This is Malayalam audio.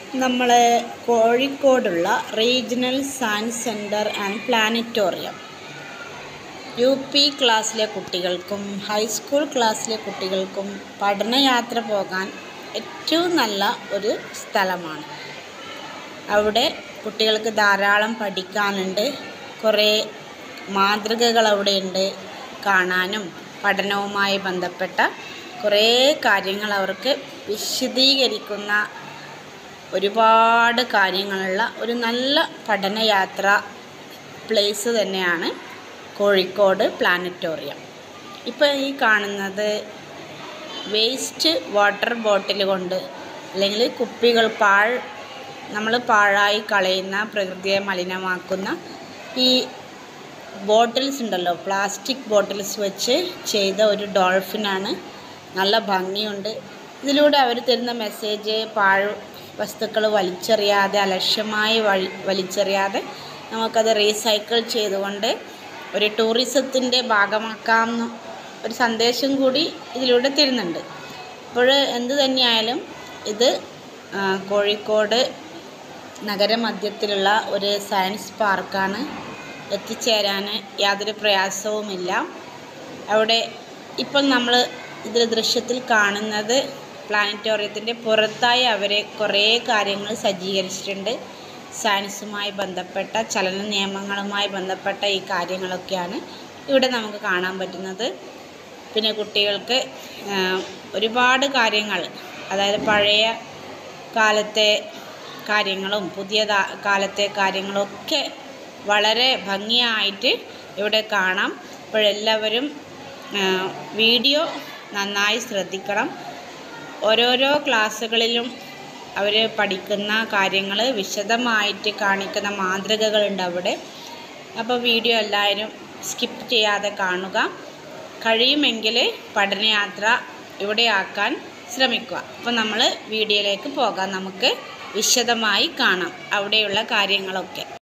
നമ്മളെ കോഴിക്കോടുള്ള regional science centre and planetarium U P ക്ലാസ്സിലെ കുട്ടികൾക്കും ഹൈസ്കൂൾ ക്ലാസ്സിലെ കുട്ടികൾക്കും പഠനയാത്ര പോകാൻ ഏറ്റവും നല്ല ഒരു സ്ഥലമാണ് അവിടെ കുട്ടികൾക്ക് ധാരാളം പഠിക്കാനുണ്ട് കുറേ മാതൃകകൾ അവിടെയുണ്ട് കാണാനും പഠനവുമായി ബന്ധപ്പെട്ട കുറേ കാര്യങ്ങൾ അവർക്ക് വിശദീകരിക്കുന്ന ഒരുപാട് കാര്യങ്ങളുള്ള ഒരു നല്ല പഠനയാത്ര പ്ലേസ് തന്നെയാണ് കോഴിക്കോട് പ്ലാനറ്റോറിയം ഇപ്പോൾ ഈ കാണുന്നത് വേസ്റ്റ് വാട്ടർ ബോട്ടിൽ കൊണ്ട് അല്ലെങ്കിൽ കുപ്പികൾ പാഴ് നമ്മൾ പാഴായി കളയുന്ന പ്രകൃതിയെ മലിനമാക്കുന്ന ഈ ബോട്ടിൽസ് ഉണ്ടല്ലോ പ്ലാസ്റ്റിക് ബോട്ടിൽസ് വെച്ച് ചെയ്ത ഒരു ഡോൾഫിനാണ് നല്ല ഭംഗിയുണ്ട് ഇതിലൂടെ അവർ തരുന്ന മെസ്സേജ് പാഴ് വസ്തുക്കൾ വലിച്ചെറിയാതെ അലക്ഷ്യമായി വഴി വലിച്ചെറിയാതെ നമുക്കത് റീസൈക്കിൾ ചെയ്തുകൊണ്ട് ഒരു ടൂറിസത്തിൻ്റെ ഭാഗമാക്കാമെന്ന് ഒരു സന്ദേശം കൂടി ഇതിലൂടെ തരുന്നുണ്ട് അപ്പോൾ എന്ത് തന്നെയായാലും ഇത് ആ, കോഴിക്കോട് നഗരമധ്യത്തിലുള്ള ഒരു സയൻസ് പാർക്കാണ് എത്തിച്ചേരാൻ യാതൊരു പ്രയാസവുമില്ല അവിടെ ഇപ്പം നമ്മൾ ഇതിൽ ദൃശ്യത്തിൽ കാണുന്നത് പ്ലാനറ്റോറിയത്തിൻ്റെ പുറത്തായി അവർ കുറേ കാര്യങ്ങൾ സജ്ജീകരിച്ചിട്ടുണ്ട് സയൻസുമായി ബന്ധപ്പെട്ട ചലന നിയമങ്ങളുമായി ബന്ധപ്പെട്ട ഈ കാര്യങ്ങളൊക്കെയാണ് ഇവിടെ നമുക്ക് കാണാൻ പറ്റുന്നത് പിന്നെ കുട്ടികൾക്ക് ആ, ഒരുപാട് കാര്യങ്ങൾ അതായത് പഴയ കാലത്തെ കാര്യങ്ങളും പുതിയ ദാ- കാലത്തെ കാര്യങ്ങളൊക്കെ വളരെ ഭംഗിയായിട്ട് ഇവിടെ കാണാം അപ്പോഴെല്ലാവരും ആ, വീഡിയോ നന്നായി ശ്രദ്ധിക്കണം ഓരോരോ ക്ലാസ്സുകളിലും അവർ പഠിക്കുന്ന കാര്യങ്ങൾ വിശദമായിട്ട് കാണിക്കുന്ന മാതൃകകളുണ്ട് അവിടെ അപ്പോൾ വീഡിയോ എല്ലാവരും സ്കിപ്പ് ചെയ്യാതെ കാണുക കഴിയുമെങ്കിൽ പഠനയാത്ര ഇവിടെ ആക്കാൻ ശ്രമിക്കുക അപ്പോൾ നമ്മൾ വീഡിയോയിലേക്ക് പോകാം നമുക്ക് വിശദമായി കാണാം അവിടെയുള്ള കാര്യങ്ങളൊക്കെ